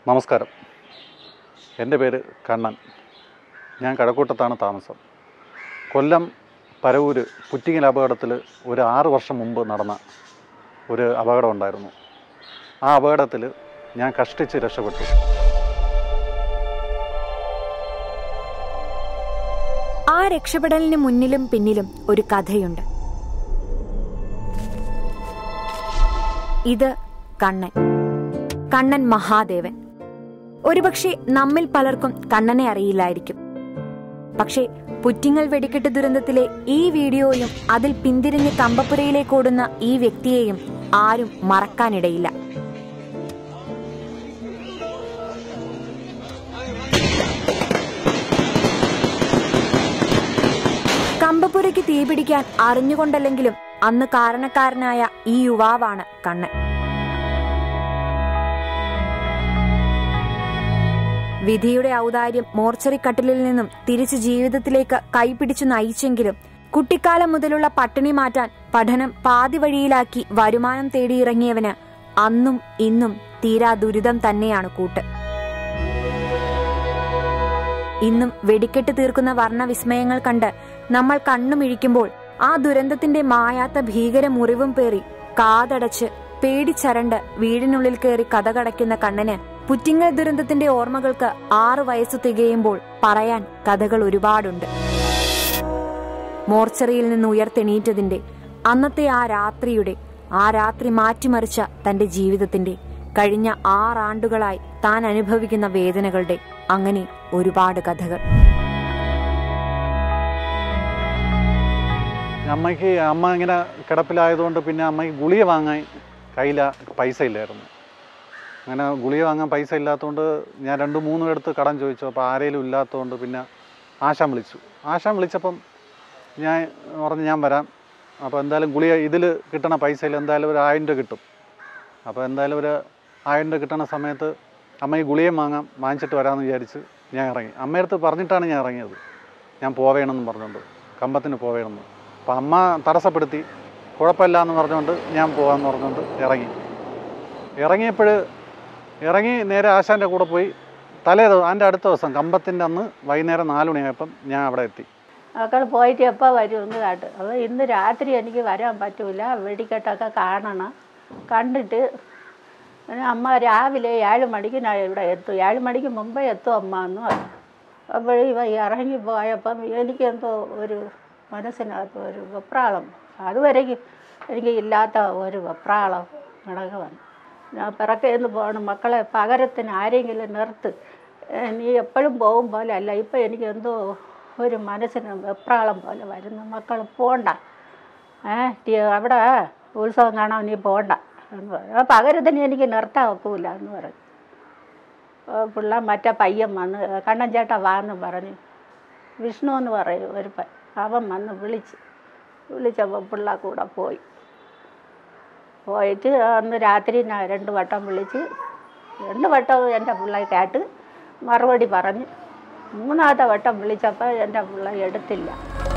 നമസ്കാരം എൻ്റെ പേര് കണ്ണൻ ഞാൻ കഴക്കൂട്ടത്താണ് താമസം കൊല്ലം പരവൂര് പുറ്റിങ്ങൽ അപകടത്തിൽ ഒരു ആറ് വർഷം മുമ്പ് നടന്ന ഒരു അപകടം ഉണ്ടായിരുന്നു ആ അപകടത്തിൽ ഞാൻ കഷ്ടിച്ച് രക്ഷപ്പെട്ടു ആ രക്ഷപ്പെടലിന് മുന്നിലും പിന്നിലും ഒരു കഥയുണ്ട് ഇത് കണ്ണൻ കണ്ണൻ മഹാദേവൻ ഒരുപക്ഷെ നമ്മിൽ പലർക്കും കണ്ണനെ അറിയില്ലായിരിക്കും പക്ഷേ പുറ്റിങ്ങൽ വെടിക്കെട്ട് ദുരന്തത്തിലെ ഈ വീഡിയോയും അതിൽ പിന്തിരിഞ്ഞ് കമ്പപ്പുരയിലേക്ക് ഓടുന്ന ഈ വ്യക്തിയെയും ആരും മറക്കാനിടയില്ല കമ്പപ്പുരയ്ക്ക് തീപിടിക്കാൻ അറിഞ്ഞുകൊണ്ടല്ലെങ്കിലും അന്ന് കാരണക്കാരനായ ഈ യുവാവാണ് കണ്ണൻ വിധിയുടെ ഔദാര്യം മോർച്ചറി കട്ടിലിൽ നിന്നും തിരിച്ച് ജീവിതത്തിലേക്ക് കൈപിടിച്ചു നയിച്ചെങ്കിലും കുട്ടിക്കാലം മുതലുള്ള പട്ടിണി മാറ്റാൻ പഠനം പാതി വഴിയിലാക്കി വരുമാനം തേടിയിറങ്ങിയവന് അന്നും ഇന്നും തീരാ ദുരിതം തന്നെയാണ് കൂട്ട് ഇന്നും വെടിക്കെട്ട് തീർക്കുന്ന വർണ്ണവിസ്മയങ്ങൾ കണ്ട് നമ്മൾ കണ്ണുമിഴിക്കുമ്പോൾ ആ ദുരന്തത്തിന്റെ മായാത്ത ഭീകര മുറിവും പേറി കാതടച്ച് പേടിച്ചരണ്ട് വീടിനുള്ളിൽ കയറി കഥകടയ്ക്കുന്ന കണ്ണന് പുറ്റിങ്ങൽ ദുരന്തത്തിന്റെ ഓർമ്മകൾക്ക് ആറു വയസ്സു തികയുമ്പോൾ പറയാൻ കഥകൾ ഒരുപാടുണ്ട് മോർച്ചറിയിൽ നിന്ന് ഉയർത്തെണീറ്റതിന്റെ അന്നത്തെ ആ രാത്രിയുടെ ആ രാത്രി മാറ്റിമറിച്ച തന്റെ ജീവിതത്തിന്റെ കഴിഞ്ഞ ആറാണ്ടുകളായി താൻ അനുഭവിക്കുന്ന വേദനകളുടെ അങ്ങനെ ഒരുപാട് കഥകൾ അമ്മയ്ക്ക് അമ്മ ഇങ്ങനെ കിടപ്പിലായതുകൊണ്ട് പിന്നെ അമ്മയ്ക്ക് ഗുളിക വാങ്ങാൻ കയ്യിൽ പൈസ ഇല്ലായിരുന്നു അങ്ങനെ ഗുളിക വാങ്ങാൻ പൈസ ഇല്ലാത്തതുകൊണ്ട് ഞാൻ രണ്ട് മൂന്നും എടുത്ത് കടം ചോദിച്ചു അപ്പോൾ ആരേലും ഇല്ലാത്തതുകൊണ്ട് പിന്നെ ആശാൻ വിളിച്ചു ആശാൻ വിളിച്ചപ്പം ഞാൻ പറഞ്ഞു ഞാൻ വരാം അപ്പോൾ എന്തായാലും ഗുളിക ഇതിൽ കിട്ടണ പൈസയിൽ എന്തായാലും ഒരു ആയിരം രൂപ കിട്ടും അപ്പോൾ എന്തായാലും ഒരു ആയിരം രൂപ കിട്ടണ സമയത്ത് അമ്മ ഈ ഗുളികയും വാങ്ങാം വാങ്ങിച്ചിട്ട് വരാമെന്ന് വിചാരിച്ച് ഞാൻ ഇറങ്ങി അമ്മയടുത്ത് പറഞ്ഞിട്ടാണ് ഞാൻ ഇറങ്ങിയത് ഞാൻ പോവേണമെന്ന് പറഞ്ഞുകൊണ്ട് കമ്പത്തിന് പോവേണമെന്ന് അപ്പോൾ അമ്മ തടസ്സപ്പെടുത്തി കുഴപ്പമില്ല എന്ന് പറഞ്ഞുകൊണ്ട് ഞാൻ പോകാമെന്ന് പറഞ്ഞുകൊണ്ട് ഇറങ്ങി ഇറങ്ങിയപ്പോൾ ഇറങ്ങി നേരെ ആശാൻ്റെ കൂടെ പോയി തലേ ദിവസം അതിൻ്റെ അടുത്ത ദിവസം കമ്പത്തിൻ്റെ അന്ന് വൈകുന്നേരം നാല് മണിയായപ്പം ഞാൻ അവിടെ എത്തി മക്കൾ പോയിട്ട് എപ്പോൾ വരും എന്ന് കാട്ട് അപ്പോൾ ഇന്ന് രാത്രി എനിക്ക് വരാൻ പറ്റൂല വെടിക്കെട്ടൊക്കെ കാണണം കണ്ടിട്ട് പിന്നെ അമ്മ രാവിലെ ഏഴ് മണിക്ക് ഞാൻ ഇവിടെ എത്തും ഏഴ് മണിക്ക് മുമ്പേ എത്തും അമ്മ എന്ന് പറഞ്ഞു അപ്പോൾ ഇവ ഇറങ്ങി പോയപ്പം എനിക്കെന്തോ ഒരു മനസ്സിനകത്ത് ഒരു വെപ്രാളം അതുവരേക്കും എനിക്ക് ഇല്ലാത്ത ഒരു വെപ്രാളം ഇടക്ക് വന്നു ഞാൻ പിറക്കേന്ന് പോകണം മക്കളെ പകരത്തിന് ആരെങ്കിലും നിർത്ത് ഏ, നീ എപ്പോഴും പോകും പോലെ അല്ല ഇപ്പം എനിക്ക് എന്തോ ഒരു മനസ്സിന് വെപ്രാളം പോലെ വരുന്നു മക്കൾ പോണ്ട ഏ ടീ- അവിടെ ഉത്സവം കാണാൻ നീ പോണ്ട എന്ന് പറഞ്ഞു ആ പകരത്തിന് എനിക്ക് നിർത്താൻ ഒക്കില്ല എന്ന് പറഞ്ഞു ആ, പിള്ള മറ്റേ പയ്യൻ വന്ന് കണ്ണൻ ചേട്ടാ വാന്ന് പറഞ്ഞു വിഷ്ണു എന്ന് പറയും ഒരു പ അവൻ വന്ന് വിളിച്ച് വിളിച്ചപ്പോൾ പിള്ള കൂടെ പോയി പോയിട്ട് അന്ന് രാത്രി ഞാൻ രണ്ട് വട്ടം വിളിച്ച് രണ്ട് വട്ടം എൻ്റെ പിള്ള കേട്ട് മറുപടി പറഞ്ഞ് മൂന്നാമത്തെ വട്ടം വിളിച്ചപ്പോൾ എൻ്റെ പിള്ള എടുത്തില്ല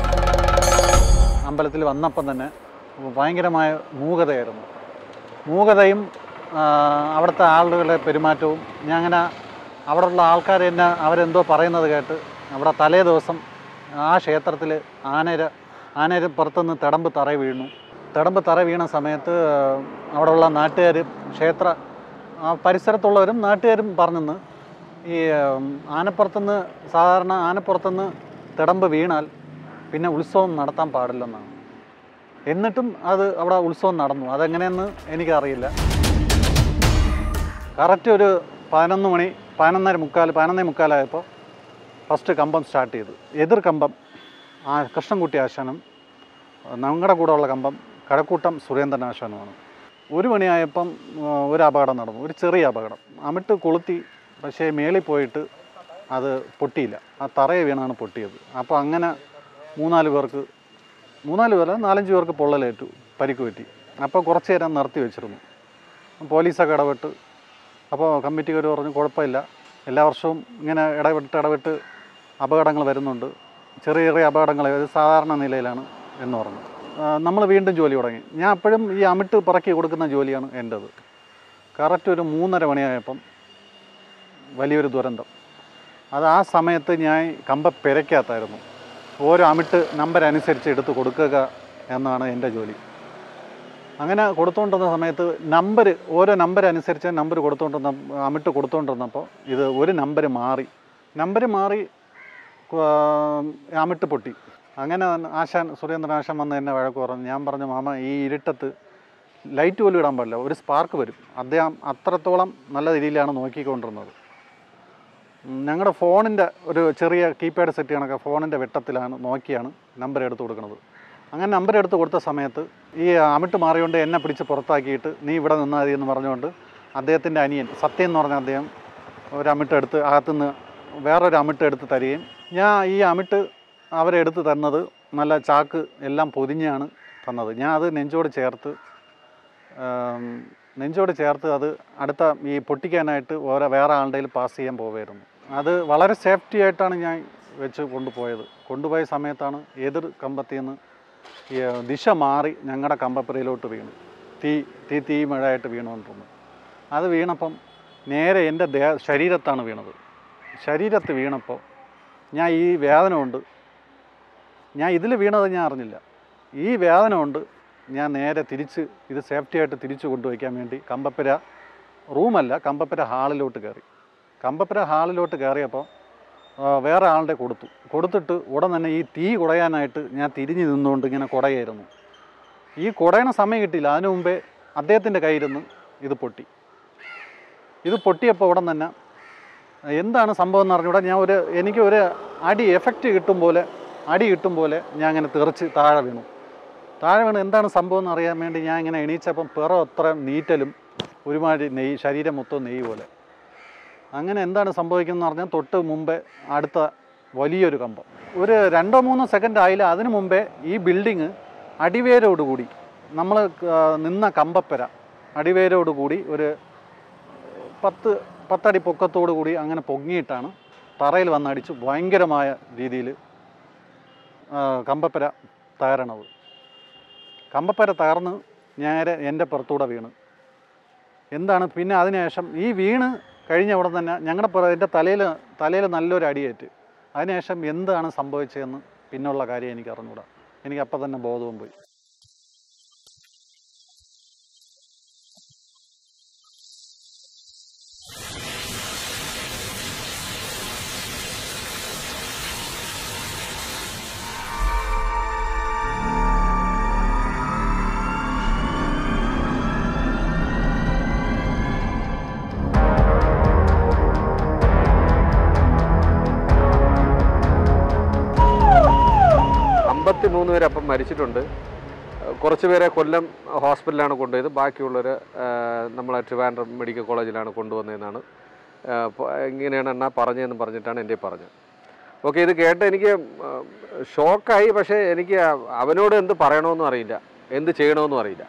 അമ്പലത്തിൽ വന്നപ്പം തന്നെ ഭയങ്കരമായ മൂകതയായിരുന്നു മൂകതയും ആ, അവിടുത്തെ ആളുകളുടെ പെരുമാറ്റവും ഞാൻ അങ്ങനെ അവിടെയുള്ള ആൾക്കാർ എന്നെ അവരെന്തോ പറയുന്നത് കേട്ട് അവിടെ തലേ ദിവസം ആ ക്ഷേത്രത്തിൽ ആനര ആനര പുറത്തുനിന്ന് തിടമ്പ് തറ വീണു തിടമ്പ് തറ വീണ സമയത്ത് അവിടെയുള്ള നാട്ടുകാർ ക്ഷേത്ര ആ പരിസരത്തുള്ളവരും നാട്ടുകാരും പറഞ്ഞെന്ന് ഈ ഉം, ആനപ്പുറത്തുനിന്ന് സാധാരണ ആനപ്പുറത്തുനിന്ന് തിടമ്പ് വീണാൽ പിന്നെ ഉത്സവം നടത്താൻ പാടില്ലെന്നാണ് എന്നിട്ടും അത് അവിടെ ഉത്സവം നടന്നു അതെങ്ങനെയെന്ന് എനിക്കറിയില്ല കറക്റ്റ് ഒരു പതിനൊന്ന് മണി പതിനൊന്നര മുക്കാൽ പതിനൊന്നേ മുക്കാലായപ്പോൾ ഫസ്റ്റ് കമ്പം സ്റ്റാർട്ട് ചെയ്തു എതിർ കമ്പം ആ കൃഷ്ണൻകുട്ടി ആശാനും ഞങ്ങളുടെ കൂടെ ഉള്ള കമ്പം കഴക്കൂട്ടം സുരേന്ദ്രൻ ആശാനുമാണ് ഒരു മണിയായപ്പം ആ, ഒരു അപകടം നടന്നു ഒരു ചെറിയ അപകടം അമിട്ട് കൊളുത്തി പക്ഷേ മേളിൽ പോയിട്ട് അത് പൊട്ടിയില്ല ആ തറയെ വീണാണ് പൊട്ടിയത് അപ്പോൾ അങ്ങനെ മൂന്നാല് പേർക്ക് മൂന്നാല് പേര് നാലഞ്ച് പേർക്ക് പൊള്ളലേറ്റു പരിക്ക് പറ്റി അപ്പോൾ കുറച്ച് നേരം നിർത്തി വെച്ചിരുന്നു പോലീസൊക്കെ ഇടപെട്ട് അപ്പോൾ കമ്മിറ്റിക്കാർ പറഞ്ഞു കുഴപ്പമില്ല എല്ലാ വർഷവും ഇങ്ങനെ ഇടപെട്ട് ഇടപെട്ട് അപകടങ്ങൾ വരുന്നുണ്ട് ചെറിയ ചെറിയ അപകടങ്ങൾ ഇത് സാധാരണ നിലയിലാണ് എന്ന് പറഞ്ഞു നമ്മൾ വീണ്ടും ജോലി തുടങ്ങി ഞാൻ അപ്പോഴും ഈ അമിട്ട് പറക്കി കൊടുക്കുന്ന ജോലിയാണ് എൻ്റേത് കറക്റ്റ് ഒരു മൂന്നര മണിയായപ്പം വലിയൊരു ദുരന്തം അത് ആ സമയത്ത് ഞാൻ കമ്പ പെരയ്ക്കകത്തായിരുന്നു ഓരോ അമിട്ട് നമ്പർ അനുസരിച്ച് എടുത്ത് കൊടുക്കുക എന്നാണ് എൻ്റെ ജോലി അങ്ങനെ കൊടുത്തുകൊണ്ടിരുന്ന സമയത്ത് നമ്പർ ഓരോ നമ്പർ അനുസരിച്ച് നമ്പർ കൊടുത്തുകൊണ്ടിരുന്ന അമിട്ട് കൊടുത്തുകൊണ്ടിരുന്നപ്പോൾ ഇത് ഒരു നമ്പർ മാറി നമ്പർ മാറി ആ, അമിട്ട് പൊട്ടി അങ്ങനെ ആശാൻ സുരേന്ദ്രൻ ആശാൻ വന്ന് എന്നെ വഴക്ക് പറഞ്ഞു ഞാൻ പറഞ്ഞു മാമ ഈ ഇരുട്ടത്ത് ലൈറ്റ് പോലും ഇടാൻ പാടില്ല ഒരു സ്പാർക്ക് വരും അദ്ദേഹം അത്രത്തോളം നല്ല രീതിയിലാണ് നോക്കിക്കൊണ്ടിരുന്നത് ഞങ്ങളുടെ ഫോണിൻ്റെ ഒരു ചെറിയ കീപാഡ് സെറ്റ് കണക്കെ ഫോണിൻ്റെ വെട്ടത്തിലാണ് നോക്കിയാണ് നമ്പർ എടുത്ത് കൊടുക്കുന്നത് അങ്ങനെ നമ്പർ എടുത്ത് കൊടുത്ത സമയത്ത് ഈ അമിട്ട് മാറിയോണ്ട് എന്നെ പിടിച്ച് പുറത്താക്കിയിട്ട് നീ ഇവിടെ നിന്നാൽ മതി എന്ന് പറഞ്ഞുകൊണ്ട് അദ്ദേഹത്തിൻ്റെ അനിയൻ സത്യം എന്ന് പറഞ്ഞ അദ്ദേഹം ഒരു അമിട്ട് എടുത്ത് അകത്തുനിന്ന് വേറൊരു അമിട്ട് എടുത്ത് തരികയും ഞാൻ ഈ അമിട്ട് അവരെടുത്ത് തന്നത് നല്ല ചാക്ക് എല്ലാം പൊതിഞ്ഞാണ് തന്നത് ഞാൻ അത് നെഞ്ചോട് ചേർത്ത് ആം, നെഞ്ചോട് ചേർത്ത് അത് അടുത്ത ഈ പൊട്ടിക്കാനായിട്ട് ഓരോ വേറെ ആളുടെ കയ്യിൽ പാസ് ചെയ്യാൻ പോവുമായിരുന്നു അത് വളരെ സേഫ്റ്റി ആയിട്ടാണ് ഞാൻ വെച്ച് കൊണ്ടുപോയത് കൊണ്ടുപോയ സമയത്താണ് എതിർ കമ്പത്തിൽ നിന്ന് ഈ ദിശ മാറി ഞങ്ങളുടെ കമ്പപ്പുരയിലോട്ട് വീണു തീ തീ തീ മഴയായിട്ട് വീണുകൊണ്ടിരുന്നു അത് വീണപ്പം നേരെ എൻ്റെ ദേഹ ശരീരത്താണ് വീണത് ശരീരത്ത് വീണപ്പോൾ ഞാൻ ഈ വേദന കൊണ്ട് ഞാൻ ഇതിൽ വീണത് ഞാൻ അറിഞ്ഞില്ല ഈ വേദന കൊണ്ട് ഞാൻ നേരെ തിരിച്ച് ഇത് സേഫ്റ്റി ആയിട്ട് തിരിച്ചു കൊണ്ടുവയ്ക്കാൻ വേണ്ടി കമ്പപ്പുര റൂമല്ല കമ്പപ്പുര ഹാളിലോട്ട് കയറി കമ്പപ്പുര ഹാളിലോട്ട് കയറിയപ്പോൾ ആ, വേറെ ആളുടെ കൊടുത്തു കൊടുത്തിട്ട് ഉടൻ തന്നെ ഈ തീ കുടയാനായിട്ട് ഞാൻ തിരിഞ്ഞു നിന്നുകൊണ്ട് ഇങ്ങനെ കുടയായിരുന്നു ഈ കുടയണ സമയം കിട്ടിയില്ല അതിനു മുമ്പേ അദ്ദേഹത്തിൻ്റെ കയ്യിരുന്ന് ഇത് പൊട്ടി ഇത് പൊട്ടിയപ്പോൾ ഉടൻ തന്നെ എന്താണ് സംഭവം എന്ന് അറിഞ്ഞൂടാ ഞാൻ ഒരു എനിക്ക് ഒരു അടി എഫക്റ്റ് കിട്ടും പോലെ അടി കിട്ടും പോലെ ഞാൻ അങ്ങനെ തെറിച്ച് താഴെ വീണു താഴെ വീണ് എന്താണ് സംഭവം എന്ന് അറിയാൻ വേണ്ടി ഞാൻ ഇങ്ങനെ എണീച്ചപ്പം പിറം അത്ര നീറ്റലും ഒരുമാതിരി നെയ്യ് ശരീരം മൊത്തം നെയ്യ് പോലെ അങ്ങനെ എന്താണ് സംഭവിക്കുന്നത് പറഞ്ഞാൽ തൊട്ട് മുമ്പേ അടുത്ത വലിയൊരു കമ്പം ഒരു രണ്ടോ മൂന്നോ സെക്കൻഡ് ആയില്ല അതിനു മുമ്പേ ഈ ബിൽഡിങ് അടിവേരോടുകൂടി നമ്മൾ നിന്ന കമ്പപ്പര അടിവേരോടുകൂടി ഒരു പത്ത് പത്തടി പൊക്കത്തോടു കൂടി അങ്ങനെ പൊങ്ങിയിട്ടാണ് തറയിൽ വന്നടിച്ച് ഭയങ്കരമായ രീതിയിൽ കമ്പപ്പര തകരണത് കമ്പപ്പര തകർന്ന് നേരെ എൻ്റെ പുറത്തൂടെ വീണ് എന്താണ് പിന്നെ അതിനുശേഷം ഈ വീണ് കഴിഞ്ഞ ഉടൻ തന്നെ ഞങ്ങളുടെ പുറ എൻ്റെ തലയിൽ തലയിൽ നല്ലൊരു അടിയേറ്റ് അതിനുശേഷം എന്താണ് സംഭവിച്ചതെന്ന് പിന്നുള്ള കാര്യം എനിക്ക് അറിഞ്ഞൂടാ എനിക്ക് അപ്പം തന്നെ ബോധവും പോയി അമ്പത്തി മൂന്ന് പേര് അപ്പം മരിച്ചിട്ടുണ്ട് കുറച്ച് പേരെ കൊല്ലം ഹോസ്പിറ്റലിലാണ് കൊണ്ടുപോയത് ബാക്കിയുള്ളവർ നമ്മളെ ട്രിവാൻഡ്രം മെഡിക്കൽ കോളേജിലാണ് കൊണ്ടുവന്നതെന്നാണ് ആ, പ- ഇങ്ങനെയാണ് എന്നാ പറഞ്ഞതെന്ന് പറഞ്ഞിട്ടാണ് എൻ്റെ പറഞ്ഞത് ഓക്കെ ഇത് കേട്ട് എനിക്ക് ഷോക്കായി പക്ഷേ എനിക്ക് അവനോട് എന്ത് പറയണമെന്നും അറിയില്ല എന്ത് ചെയ്യണമെന്നും അറിയില്ല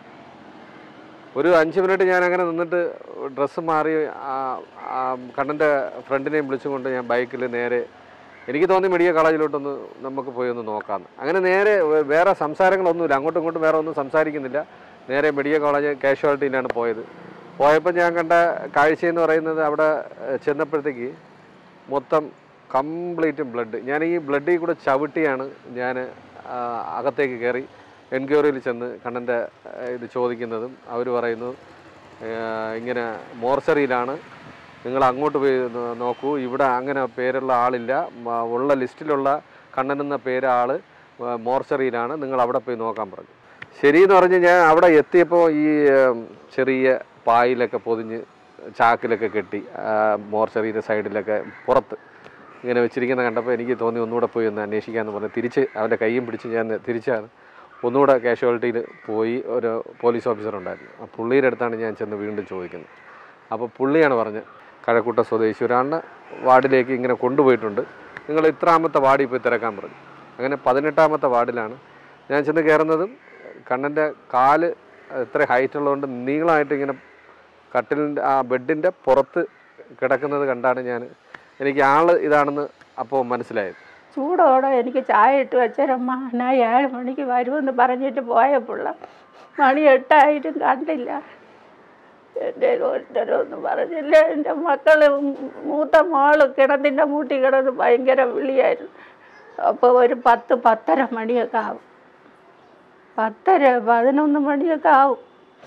ഒരു അഞ്ച് മിനിറ്റ് ഞാൻ അങ്ങനെ നിന്നിട്ട് ഡ്രസ്സ് മാറി കണ്ണൻ്റെ ഫ്രണ്ടിനെയും വിളിച്ചുകൊണ്ട് ഞാൻ ബൈക്കിൽ നേരെ എനിക്ക് തോന്നി മെഡിക്കൽ കോളേജിലോട്ടൊന്ന് നമുക്ക് പോയി ഒന്ന് നോക്കാമെന്ന് അങ്ങനെ നേരെ വേ- വേറെ സംസാരങ്ങളൊന്നുമില്ല അങ്ങോട്ടും ഇങ്ങോട്ടും വേറെ ഒന്നും സംസാരിക്കുന്നില്ല നേരെ മെഡിക്കൽ കോളേജ് കാഷ്വാലിറ്റിയിലാണ് പോയത് പോയപ്പോൾ ഞാൻ കണ്ട കാഴ്ചയെന്ന് പറയുന്നത് അവിടെ ഏഹ്, ചെന്നപ്പോഴത്തേക്ക് മൊത്തം കംപ്ലീറ്റ് ബ്ലഡ് ഞാൻ ഈ ബ്ലഡിൽ കൂടെ ചവിട്ടിയാണ് ഞാൻ അകത്തേക്ക് കയറി എൻക്വയറിയിൽ ചെന്ന് കണ്ണൻ്റെ ഇത് ചോദിക്കുന്നതും അവർ പറയുന്നു ഏഹ്, ഇങ്ങനെ മോർച്ചറിയിലാണ് നിങ്ങൾ അങ്ങോട്ട് പോയി നോ- നോക്കൂ ഇവിടെ അങ്ങനെ പേരുള്ള ആളില്ല മ- ഉള്ള ലിസ്റ്റിലുള്ള കണ്ണനെന്ന പേര് ആൾ മോർച്ചറിയിലാണ് നിങ്ങൾ അവിടെ പോയി നോക്കാൻ പറഞ്ഞു ശരി എന്ന് പറഞ്ഞ് ഞാൻ അവിടെ എത്തിയപ്പോൾ ഈ ഏം, ചെറിയ പായിലൊക്കെ പൊതിഞ്ഞ് ചാക്കിലൊക്കെ കെട്ടി ആ, മോർച്ചറിയുടെ സൈഡിലൊക്കെ പുറത്ത് ഇങ്ങനെ വെച്ചിരിക്കുന്ന കണ്ടപ്പോൾ എനിക്ക് തോന്നി ഒന്നുകൂടെ പോയി ഒന്ന് അന്വേഷിക്കാമെന്ന് പറഞ്ഞ് തിരിച്ച് അവൻ്റെ കൈയും പിടിച്ച് ഞാൻ തിരിച്ചാണ് ഒന്നുകൂടെ കാഷ്വാലിറ്റിയിൽ പോയി ഒരു പോലീസ് ഓഫീസർ ഉണ്ടായിരുന്നു ആ പുള്ളിയുടെ അടുത്താണ് ഞാൻ ചെന്ന് വീണ്ടും ചോദിക്കുന്നത് അപ്പോൾ പുള്ളിയാണ് പറഞ്ഞത് കഴക്കൂട്ട സ്വദേശി ഒരാളിനെ വാർഡിലേക്ക് ഇങ്ങനെ കൊണ്ടുപോയിട്ടുണ്ട് നിങ്ങൾ ഇത്രാമത്തെ വാർഡിൽ പോയി തിരക്കാൻ പറഞ്ഞു അങ്ങനെ പതിനെട്ടാമത്തെ വാർഡിലാണ് ഞാൻ ചെന്ന് കയറുന്നതും കണ്ണൻ്റെ കാല് എത്ര ഹൈറ്റ് ഉള്ളതുകൊണ്ട് നീളമായിട്ട് ഇങ്ങനെ കട്ടിലിൻ്റെ ആ ബെഡിൻ്റെ പുറത്ത് കിടക്കുന്നത് കണ്ടാണ് ഞാൻ എനിക്ക് ആൾ ഇതാണെന്ന് അപ്പോൾ മനസ്സിലായത് ചൂടോടെ എനിക്ക് ചായ ഇട്ട് വെച്ചരമ്മ ഞാൻ ഏഴ് മണിക്ക് വരുമെന്ന് പറഞ്ഞിട്ട് പോയപ്പോൾ മണി എട്ടായിട്ടും കണ്ടില്ല എൻ്റെ ഒരുത്തരൊന്നും പറഞ്ഞില്ല എൻ്റെ മക്കൾ മൂത്ത മോള് കിണത്തിൻ്റെ മൂട്ടി കിടന്ന് ഭയങ്കര വിളിയായിരുന്നു അപ്പോൾ ഒരു പത്ത് പത്തര മണിയൊക്കെ ആവും പത്തര പതിനൊന്ന് മണിയൊക്കെ ആവും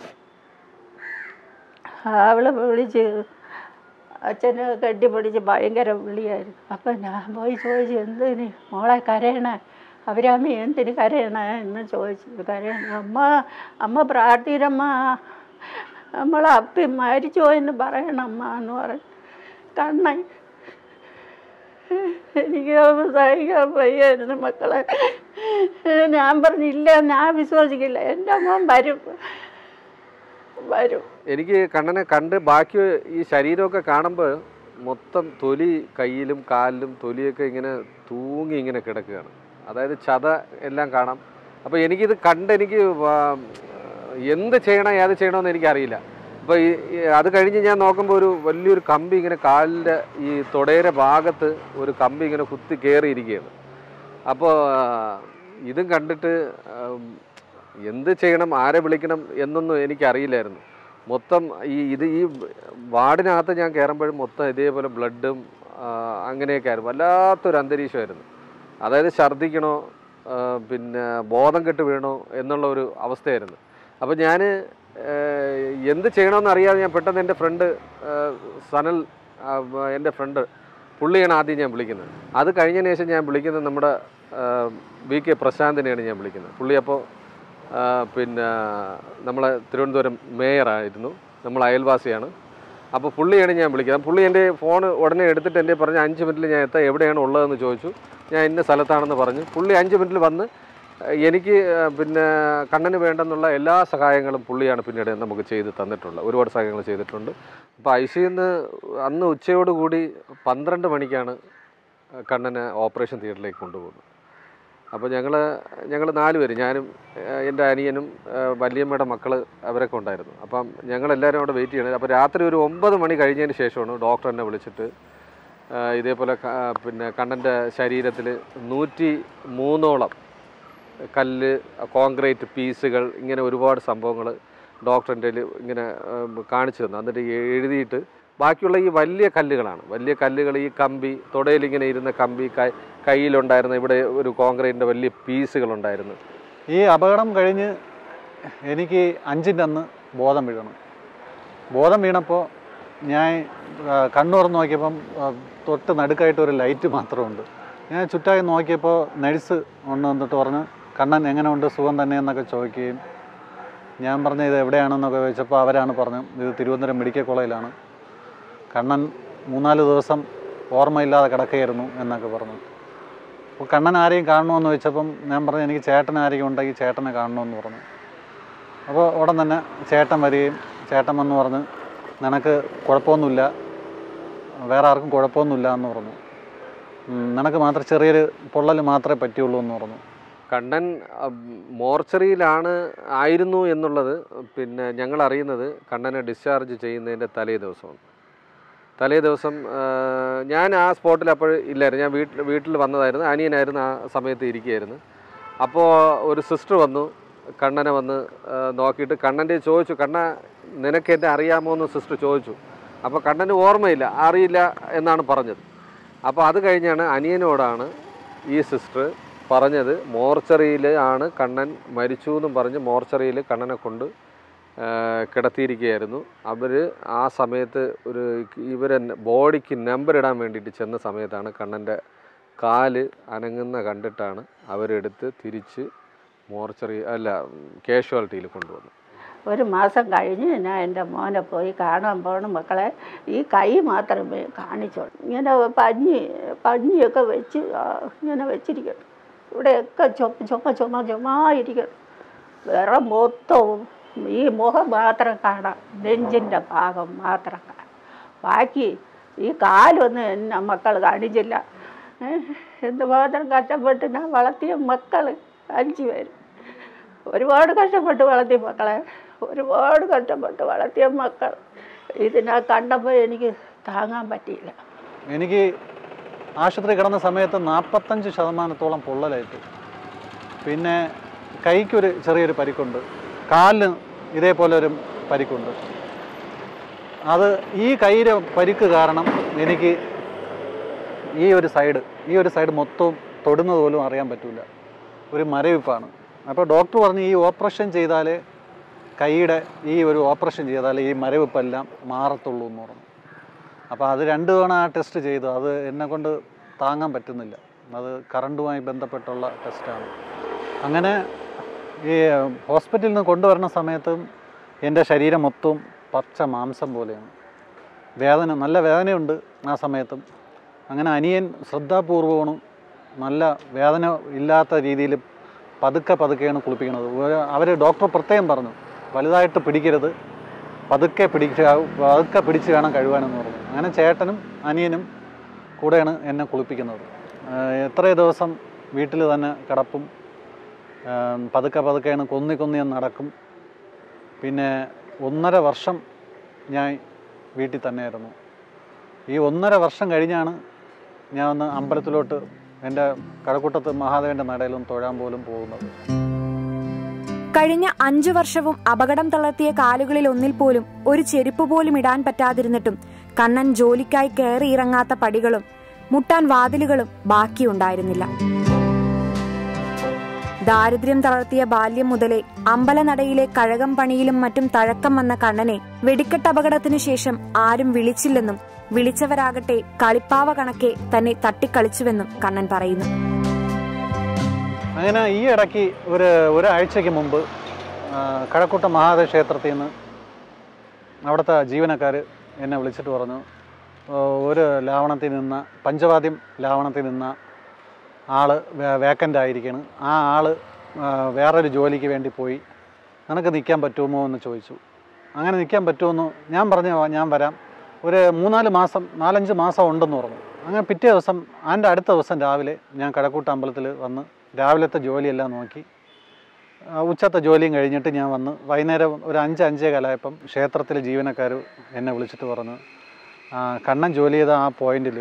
അവള് വിളിച്ച് അച്ഛനെ കെട്ടിപ്പിടിച്ച് ഭയങ്കര വിളിയായിരുന്നു അപ്പം ഞാൻ പോയി ചോദിച്ചു എന്തിന് മോളെ കരയണേ അവരമ്മ എന്തിന് കരയണേ എന്ന് ചോദിച്ചു കരയണ അമ്മ അമ്മ പ്രാർത്ഥിരമ്മ നമ്മളെ അപ്പി മരിച്ചോ എന്ന് പറയണം അമ്മ എന്ന് പറഞ്ഞു കണ്ണൻ എനിക്ക് സഹിക്കാൻ വയ്യായിരുന്നു മക്കളെ ഞാൻ പറഞ്ഞില്ല ഞാൻ വിശ്വസിക്കില്ല എൻ്റെ മോൻ വരും വരും എനിക്ക് കണ്ണനെ കണ്ട് ബാക്കി ഈ ശരീരമൊക്കെ കാണുമ്പോൾ മൊത്തം തൊലി കയ്യിലും കാലിലും തൊലിയൊക്കെ ഇങ്ങനെ തൂങ്ങി ഇങ്ങനെ കിടക്കുകയാണ് അതായത് ചത എല്ലാം കാണാം അപ്പോൾ എനിക്കിത് കണ്ട് എനിക്ക് വാ- എന്ത് ചെയ്യണം ഏത് ചെയ്യണമെന്ന് എനിക്കറിയില്ല അപ്പോൾ ഈ ഈ അത് കഴിഞ്ഞ് ഞാൻ നോക്കുമ്പോൾ ഒരു വലിയൊരു കമ്പി ഇങ്ങനെ കാലിൻ്റെ ഈ തുടയുടെ ഭാഗത്ത് ഒരു കമ്പി ഇങ്ങനെ കുത്തി കയറിയിരിക്കുകയാണ് അപ്പോൾ ഇതും കണ്ടിട്ട് ആം, എന്ത് ചെയ്യണം ആരെ വിളിക്കണം എന്നൊന്നും എനിക്കറിയില്ലായിരുന്നു മൊത്തം ഈ ഇത് ഈ വാർഡിനകത്ത് ഞാൻ കയറുമ്പോഴും മൊത്തം ഇതേപോലെ ബ്ലഡും അങ്ങനെയൊക്കെ ആയിരുന്നു വല്ലാത്തൊരു അന്തരീക്ഷമായിരുന്നു അതായത് ഛർദ്ദിക്കണോ ആ, പിന്നെ ബോധം കെട്ട് വീണോ എന്നുള്ള ഒരു അവസ്ഥയായിരുന്നു അപ്പോൾ ഞാൻ എന്ത് ചെയ്യണമെന്ന് അറിയാതെ ഞാൻ പെട്ടെന്ന് എൻ്റെ ഫ്രണ്ട് സനൽ ആ, എൻ്റെ ഫ്രണ്ട് പുള്ളിയാണ് ആദ്യം ഞാൻ വിളിക്കുന്നത് അത് കഴിഞ്ഞതിന് ശേഷം ഞാൻ വിളിക്കുന്നത് നമ്മുടെ വി കെ പ്രശാന്തിനെയാണ് ഞാൻ വിളിക്കുന്നത് പുള്ളി അപ്പോൾ പിന്നെ നമ്മളെ തിരുവനന്തപുരം മേയറായിരുന്നു നമ്മൾ അയൽവാസിയാണ് അപ്പോൾ പുള്ളിയാണ് ഞാൻ വിളിക്കുന്നത് പുള്ളി എൻ്റെ ഫോൺ ഉടനെ എടുത്തിട്ട് എൻ്റെ പറഞ്ഞ് അഞ്ച് മിനിറ്റിൽ ഞാൻ എത്താം എവിടെയാണ് ഉള്ളതെന്ന് ചോദിച്ചു ഞാൻ ഇന്ന സ്ഥലത്താണെന്ന് പറഞ്ഞു പുള്ളി അഞ്ച് മിനിറ്റിൽ വന്ന് ഏഹ്, എനിക്ക് ഏഹ്, പിന്നെ കണ്ണന് വേണ്ടെന്നുള്ള എല്ലാ സഹായങ്ങളും പുള്ളിയാണ് പിന്നീട് നമുക്ക് ചെയ്ത് തന്നിട്ടുള്ളത് ഒരുപാട് സഹായങ്ങൾ ചെയ്തിട്ടുണ്ട് അപ്പോൾ ഐ സിന്ന് അന്ന് ഉച്ചയോടുകൂടി പന്ത്രണ്ട് മണിക്കാണ് കണ്ണനെ ഓപ്പറേഷൻ തിയേറ്ററിലേക്ക് കൊണ്ടുപോകുന്നത് അപ്പോൾ ഞങ്ങൾ ഞങ്ങൾ നാല് പേര് ഞാനും ഏഹ്, എൻ്റെ അനിയനും ഏഹ്, വല്യമ്മയുടെ മക്കൾ അവരൊക്കെ ഉണ്ടായിരുന്നു അപ്പം ഞങ്ങളെല്ലാവരും അവിടെ വെയിറ്റ് ചെയ്യണത് അപ്പോൾ രാത്രി ഒരു ഒമ്പത് മണി കഴിഞ്ഞതിന് ശേഷമാണ് ഡോക്ടർ എന്നെ വിളിച്ചിട്ട് ഏഹ്, ഇതേപോലെ ക- പിന്നെ കണ്ണൻ്റെ ശരീരത്തിൽ നൂറ്റി മൂന്നോളം കല്ല് കോൺക്രീറ്റ് പീസുകൾ ഇങ്ങനെ ഒരുപാട് സംഭവങ്ങൾ ഡോക്ടറിൻ്റെ ഇങ്ങനെ ഏം, കാണിച്ചു തന്നു എന്നിട്ട് എഴുതിയിട്ട് ബാക്കിയുള്ള ഈ വലിയ കല്ലുകളാണ് വലിയ കല്ലുകൾ ഈ കമ്പി തുടയിൽ ഇങ്ങനെ ഇരുന്ന കമ്പി കൈ കയ്യിലുണ്ടായിരുന്ന ഇവിടെ ഒരു കോൺക്രീറ്റിൻ്റെ വലിയ പീസുകളുണ്ടായിരുന്നു ഈ അപകടം കഴിഞ്ഞ് എനിക്ക് അഞ്ചിൻ്റെ അന്ന് ബോധം വീഴണം ബോധം വീണപ്പോൾ ഞാൻ ആ, കണ്ണു തുറന്ന് നോക്കിയപ്പം ആ, തൊട്ട് നടുക്കായിട്ട് ഒരു ലൈറ്റ് മാത്രമുണ്ട് ഞാൻ ചുറ്റായി നോക്കിയപ്പോൾ നഴ്സ് ഒന്ന് വന്നിട്ട് പറഞ്ഞു കണ്ണൻ എങ്ങനെയുണ്ട് സുഖം തന്നെ എന്നൊക്കെ ചോദിക്കുകയും ഞാൻ പറഞ്ഞ ഇത് എവിടെയാണെന്നൊക്കെ ചോദിച്ചപ്പോൾ അവരാണ് പറഞ്ഞത് ഇത് തിരുവനന്തപുരം മെഡിക്കൽ കോളേജിലാണ് കണ്ണൻ മൂന്നാല് ദിവസം ഓർമ്മയില്ലാതെ കിടക്കുകയായിരുന്നു എന്നൊക്കെ പറഞ്ഞു അപ്പോൾ കണ്ണൻ ആരെയും കാണണമെന്ന് ചോദിച്ചപ്പം ഞാൻ പറഞ്ഞു എനിക്ക് ചേട്ടൻ ആരെങ്കിലും ഉണ്ടെങ്കിൽ ചേട്ടനെ കാണണമെന്ന് പറഞ്ഞു അപ്പോൾ ഉടൻ തന്നെ ചേട്ടൻ വരികയും ചേട്ടൻ വന്ന് പറഞ്ഞ് നിനക്ക് കുഴപ്പമൊന്നുമില്ല വേറെ ആർക്കും കുഴപ്പമൊന്നുമില്ല എന്ന് പറഞ്ഞു ഉം, നിനക്ക് മാത്രം ചെറിയൊരു പൊള്ളൽ മാത്രമേ പറ്റിയുള്ളൂ എന്ന് പറഞ്ഞു കണ്ണൻ അം, മോർച്ചറിയിലാണ് ആയിരുന്നു എന്നുള്ളത് പിന്നെ ഞങ്ങൾ അറിയുന്നത് കണ്ണനെ ഡിസ്ചാർജ് ചെയ്യുന്നതിൻ്റെ തലേ ദിവസമാണ് തലേ ദിവസം ആ, ഞാൻ ആ സ്പോട്ടിൽ അപ്പോൾ ഇല്ലായിരുന്നു ഞാൻ വീട്ടിൽ വീട്ടിൽ വന്നതായിരുന്നു അനിയനായിരുന്നു ആ സമയത്ത് ഇരിക്കുകയായിരുന്നു അപ്പോൾ ഒരു സിസ്റ്റർ വന്നു കണ്ണനെ വന്ന് ആ, നോക്കിയിട്ട് കണ്ണൻ്റെ ചോദിച്ചു കണ്ണ നിനക്ക് എന്നെ അറിയാമോ എന്ന് സിസ്റ്റർ ചോദിച്ചു അപ്പോൾ കണ്ണന് ഓർമ്മയില്ല അറിയില്ല എന്നാണ് പറഞ്ഞത് അപ്പോൾ അത് കഴിഞ്ഞാണ് അനിയനോടാണ് ഈ സിസ്റ്റർ പറഞ്ഞത് മോർച്ചറിയിൽ ആണ് കണ്ണൻ മരിച്ചു എന്നും പറഞ്ഞ് മോർച്ചറിയിൽ കണ്ണനെ കൊണ്ട് ആ, കിടത്തിയിരിക്കുകയായിരുന്നു അവർ ആ സമയത്ത് ഒരു ഇവരെ ബോഡിക്ക് നമ്പർ ഇടാൻ വേണ്ടിയിട്ട് ചെന്ന സമയത്താണ് കണ്ണൻ്റെ കാല് അനങ്ങുന്ന കണ്ടിട്ടാണ് അവരെടുത്ത് തിരിച്ച് മോർച്ചറി അല്ല കാഷ്വാലിറ്റിയിൽ കൊണ്ടുവന്നു ഒരു മാസം കഴിഞ്ഞ് ഞാൻ എൻ്റെ മോനെ പോയി കാണാൻ പോകണം മക്കളെ ഈ കൈ മാത്രമേ കാണിച്ചോളൂ ഇങ്ങനെ പഞ്ഞി പഞ്ഞിയൊക്കെ വെച്ച് ആ, ഇങ്ങനെ വെച്ചിരിക്കണം ഇവിടെയൊക്കെ ചുമ ചുമ ചുമ ചുമായിരിക്കണം വേറെ മൊത്തവും ഈ മുഖം മാത്രം കാണാം നെഞ്ചിൻ്റെ ഭാഗം മാത്രം കാണാം ബാക്കി ഈ കാലൊന്നും എന്നെ മക്കൾ കാണിച്ചില്ല ഏഹ് എന്തുമാത്രം കഷ്ടപ്പെട്ട് ഞാൻ വളർത്തിയ മക്കൾ അഞ്ച് പേര് ഒരുപാട് കഷ്ടപ്പെട്ട് വളർത്തിയ മക്കളെ ഒരുപാട് കഷ്ടപ്പെട്ട് വളർത്തിയ മക്കൾ ഇതിനെ കണ്ടപ്പോൾ എനിക്ക് താങ്ങാൻ പറ്റിയില്ല എനിക്ക് ആശുപത്രി കിടന്ന സമയത്ത് നാൽപ്പത്തഞ്ച് ശതമാനത്തോളം പൊള്ളലായിട്ട് പിന്നെ കൈക്കൊരു ചെറിയൊരു പരിക്കുണ്ട് കാലിന് ഇതേപോലെ ഒരു പരിക്കുണ്ട് അത് ഈ കൈയിലെ പരിക്ക് കാരണം എനിക്ക് ഈ ഒരു സൈഡ് ഈ ഒരു സൈഡ് മൊത്തവും തൊടുന്നത് പോലും അറിയാൻ പറ്റില്ല ഒരു മരവിപ്പാണ് അപ്പോൾ ഡോക്ടർ പറഞ്ഞു ഈ ഓപ്പറേഷൻ ചെയ്താലേ കൈയുടെ ഈ ഒരു ഓപ്പറേഷൻ ചെയ്താലേ ഈ മരവിപ്പെല്ലാം മാറത്തുള്ളൂ എന്ന് പറഞ്ഞു അപ്പോൾ അത് രണ്ട് തവണ ആ ടെസ്റ്റ് ചെയ്തു അത് എന്നെ കൊണ്ട് താങ്ങാൻ പറ്റുന്നില്ല അത് കറണ്ടുമായി ബന്ധപ്പെട്ടുള്ള ടെസ്റ്റാണ് അങ്ങനെ ഈ ഹോസ്പിറ്റലിൽ നിന്ന് കൊണ്ടുവരുന്ന സമയത്തും എൻ്റെ ശരീരം മൊത്തവും പച്ച മാംസം പോലെയാണ് വേദന നല്ല വേദനയുണ്ട് ആ സമയത്തും അങ്ങനെ അനിയൻ ശ്രദ്ധാപൂർവമാണ് നല്ല വേദന ഇല്ലാത്ത രീതിയിൽ പതുക്കെ പതുക്കെയാണ് കുളിപ്പിക്കുന്നത് അവർ ഡോക്ടർ പ്രത്യേകം പറഞ്ഞു വലുതായിട്ട് പിടിക്കരുത് പതുക്കെ പിടിച്ച് പതുക്കെ പിടിച്ച് വേണം കഴുകാനെന്ന് പറഞ്ഞു അങ്ങനെ ചേട്ടനും അനിയനും കൂടെയാണ് എന്നെ കുളിപ്പിക്കുന്നത് ആഹ് എത്രയോ ദിവസം വീട്ടിൽ തന്നെ കിടപ്പും ആഹ് പതുക്കെ പതുക്കെയാണ് കൊന്നി കൊന്നി ഞാൻ നടക്കും പിന്നെ ഒന്നര വർഷം ഞാൻ വീട്ടിൽ തന്നെയായിരുന്നു ഈ ഒന്നര വർഷം കഴിഞ്ഞാണ് ഞാൻ ഒന്ന് അമ്പലത്തിലോട്ട് എൻ്റെ കഴക്കൂട്ടത്ത് മഹാദേവൻ്റെ നടയിലും തൊഴാൻ പോലും പോകുന്നത് കഴിഞ്ഞ അഞ്ചു വർഷവും അപകടം തളർത്തിയ കാലുകളിൽ ഒന്നിൽ പോലും ഒരു ചെരുപ്പ് പോലും ഇടാൻ പറ്റാതിരുന്നിട്ടും കണ്ണൻ ജോലിക്കായി കയറി ഇറങ്ങാത്ത പടികളും മുട്ടാൻ വാതിലുകളും ബാക്കിയുണ്ടായിരുന്നില്ല ദാരിദ്ര്യം തളർത്തിയ ബാല്യം മുതലേ അമ്പലനടയിലെ കഴകം പണിയിലും മറ്റും തഴക്കം വന്ന കണ്ണനെ വെടിക്കെട്ട് അപകടത്തിനു ശേഷം ആരും വിളിച്ചില്ലെന്നും വിളിച്ചവരാകട്ടെ കളിപ്പാവ കണക്കെ തന്നെ തട്ടിക്കളിച്ചുവെന്നും കണ്ണൻ പറയുന്നു അങ്ങനെ ഈ ഇടയ്ക്ക് ഒരു ഒരാഴ്ചയ്ക്ക് മുമ്പ് ആ, കഴക്കൂട്ടം മഹാദേവ ക്ഷേത്രത്തിൽ നിന്ന് അവിടുത്തെ ജീവനക്കാർ എന്നെ വിളിച്ചിട്ട് പറഞ്ഞു "ഓ, ഒരു ലാവണത്തിൽ നിന്ന പഞ്ചവാദ്യം ലാവണത്തിൽ നിന്ന ആള് വേക്കൻ്റ് ആയിരിക്കണം ആ ആള് ആ, വേറൊരു ജോലിക്ക് വേണ്ടി പോയി നിനക്ക് നിൽക്കാൻ പറ്റുമോ എന്ന് ചോദിച്ചു അങ്ങനെ നിൽക്കാൻ പറ്റുമെന്ന് ഞാൻ പറഞ്ഞു "ആ, ഞാൻ വരാം ഒരു മൂന്നാല് മാസം നാലഞ്ച് മാസം ഉണ്ടെന്ന് പറഞ്ഞു അങ്ങനെ പിറ്റേ ദിവസം അതിൻ്റെ അടുത്ത ദിവസം രാവിലെ ഞാൻ കഴക്കൂട്ട അമ്പലത്തിൽ വന്ന് രാവിലത്തെ ജോലിയെല്ലാം നോക്കി ആ, ഉച്ചത്തെ ജോലിയും കഴിഞ്ഞിട്ട് ഞാൻ വന്ന് വൈകുന്നേരം ഒരു അഞ്ച് അഞ്ചേ കാലമായപ്പം ക്ഷേത്രത്തിലെ ജീവനക്കാർ എന്നെ വിളിച്ചിട്ട് പറഞ്ഞു "ആ, കണ്ണൻ ജോലി ചെയ്ത ആ പോയിന്റിൽ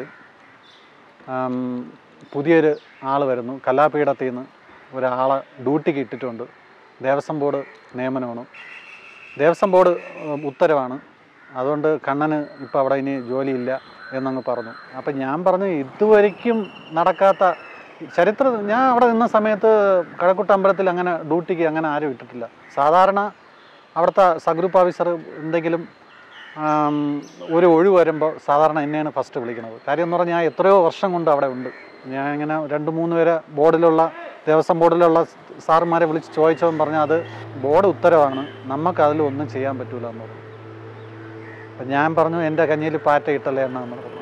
പുതിയൊരു ആൾ വരുന്നു കലാപീഠത്തിൽ നിന്ന് ഒരാളെ ഡ്യൂട്ടിക്ക് ഇട്ടിട്ടുണ്ട് ദേവസ്വം ബോർഡ് നിയമനമാണ് ദേവസ്വം ബോർഡ് ഉം, ഉത്തരവാണ് അതുകൊണ്ട് കണ്ണന് ഇപ്പോൾ അവിടെ ഇനി ജോലിയില്ല എന്നങ്ങ് പറഞ്ഞു അപ്പം ഞാൻ പറഞ്ഞു ഇതുവരെയ്ക്കും നടക്കാത്ത ചരിത്ര ഞാൻ അവിടെ നിന്ന സമയത്ത് കഴക്കൂട്ട അമ്പലത്തിൽ അങ്ങനെ ഡ്യൂട്ടിക്ക് അങ്ങനെ ആരും ഇട്ടിട്ടില്ല സാധാരണ അവിടുത്തെ സഗ്രൂപ്പ് ഓഫീസർ എന്തെങ്കിലും ആം, ഒരു ഒഴിവ് വരുമ്പോൾ സാധാരണ എന്നെയാണ് ഫസ്റ്റ് വിളിക്കുന്നത് കാര്യം എന്ന് പറഞ്ഞാൽ ഞാൻ എത്രയോ വർഷം കൊണ്ട് അവിടെ ഉണ്ട് ഞാൻ ഇങ്ങനെ രണ്ട് മൂന്ന് പേരെ ബോർഡിലുള്ള ദേവസ്വം ബോർഡിലുള്ള സാറുമാരെ വിളിച്ച് ചോദിച്ചതെന്ന് പറഞ്ഞാൽ അത് ബോർഡ് ഉത്തരവാണ് നമുക്ക് അതിൽ ഒന്നും ചെയ്യാൻ പറ്റൂല എന്ന് പറഞ്ഞു അപ്പം ഞാൻ പറഞ്ഞു എൻ്റെ കഞ്ഞിയിൽ പാറ്റ ഇട്ടല്ലേ എന്നാന്ന് പറഞ്ഞു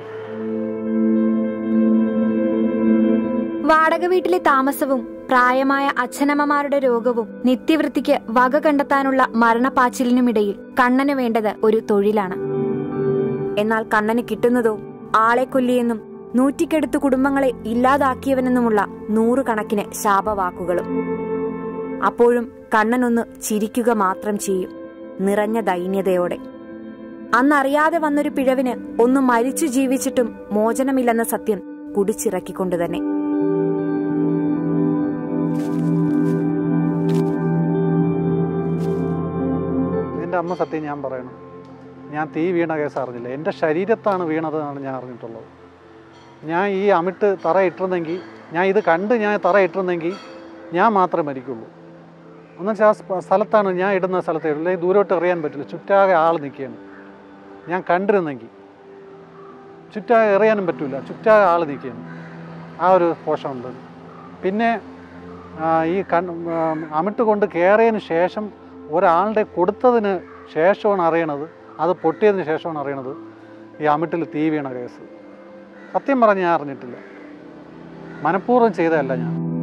വാടക വീട്ടിലെ താമസവും പ്രായമായ അച്ഛനമ്മമാരുടെ രോഗവും നിത്യവൃത്തിക്ക് വക കണ്ടെത്താനുള്ള മരണപ്പാച്ചിലിനുമിടയിൽ കണ്ണന് വേണ്ടത് ഒരു തൊഴിലാണ് എന്നാൽ കണ്ണന് കിട്ടുന്നതോ ആളെ കൊല്ലിയെന്നും നൂറ്റിക്കെടുത്ത് കുടുംബങ്ങളെ ഇല്ലാതാക്കിയവനെന്നുമുള്ള നൂറുകണക്കിന് ശാപവാക്കുകളും അപ്പോഴും കണ്ണനൊന്ന് ചിരിക്കുക മാത്രം ചെയ്യും നിറഞ്ഞ ദൈന്യതയോടെ അന്നറിയാതെ വന്നൊരു പിഴവിന് ഒന്ന് മരിച്ചു ജീവിച്ചിട്ടും മോചനമില്ലെന്ന സത്യം കുടിച്ചിറക്കിക്കൊണ്ടു തന്നെ എൻ്റെ അമ്മ സത്യം ഞാൻ പറയണം ഞാൻ തീ വീണ കേസ് അറിഞ്ഞില്ല എൻ്റെ ശരീരത്താണ് വീണതെന്നാണ് ഞാൻ അറിഞ്ഞിട്ടുള്ളത് ഞാൻ ഈ അമിട്ട് തറ ഇട്ടിരുന്നെങ്കിൽ ഞാൻ ഇത് കണ്ട് ഞാൻ തറ ഇട്ടിരുന്നെങ്കിൽ ഞാൻ മാത്രമേ മരിക്കുള്ളൂ എന്നുവെച്ചാൽ ആ സ്ഥ- സ്ഥലത്താണ് ഞാൻ ഇടുന്ന സ്ഥലത്തേ ഉള്ളൂ അല്ലെങ്കിൽ ദൂരോട്ട് എറിയാൻ പറ്റില്ല ചുറ്റാകെ ആൾ നിൽക്കുകയാണ് ഞാൻ കണ്ടിരുന്നെങ്കിൽ ചുറ്റാകെ എറിയാനും പറ്റില്ല ചുറ്റാകെ ആൾ നിൽക്കുകയാണ് ആ ഒരു പോഷമുണ്ട് പിന്നെ ആ, ഈ കൺ ആ, അമിട്ട് കൊണ്ട് കയറിയതിന് ശേഷം ഒരാളുടെ കൊടുത്തതിന് ശേഷമാണ് അറിയണത് അത് പൊട്ടിയതിന് ശേഷമാണ് അറിയണത് ഈ അമിട്ടിൽ തീ വീണ കേസ് സത്യം പറഞ്ഞ് ഞാൻ അറിഞ്ഞിട്ടില്ല മനഃപൂർവ്വം ചെയ്തതല്ല ഞാൻ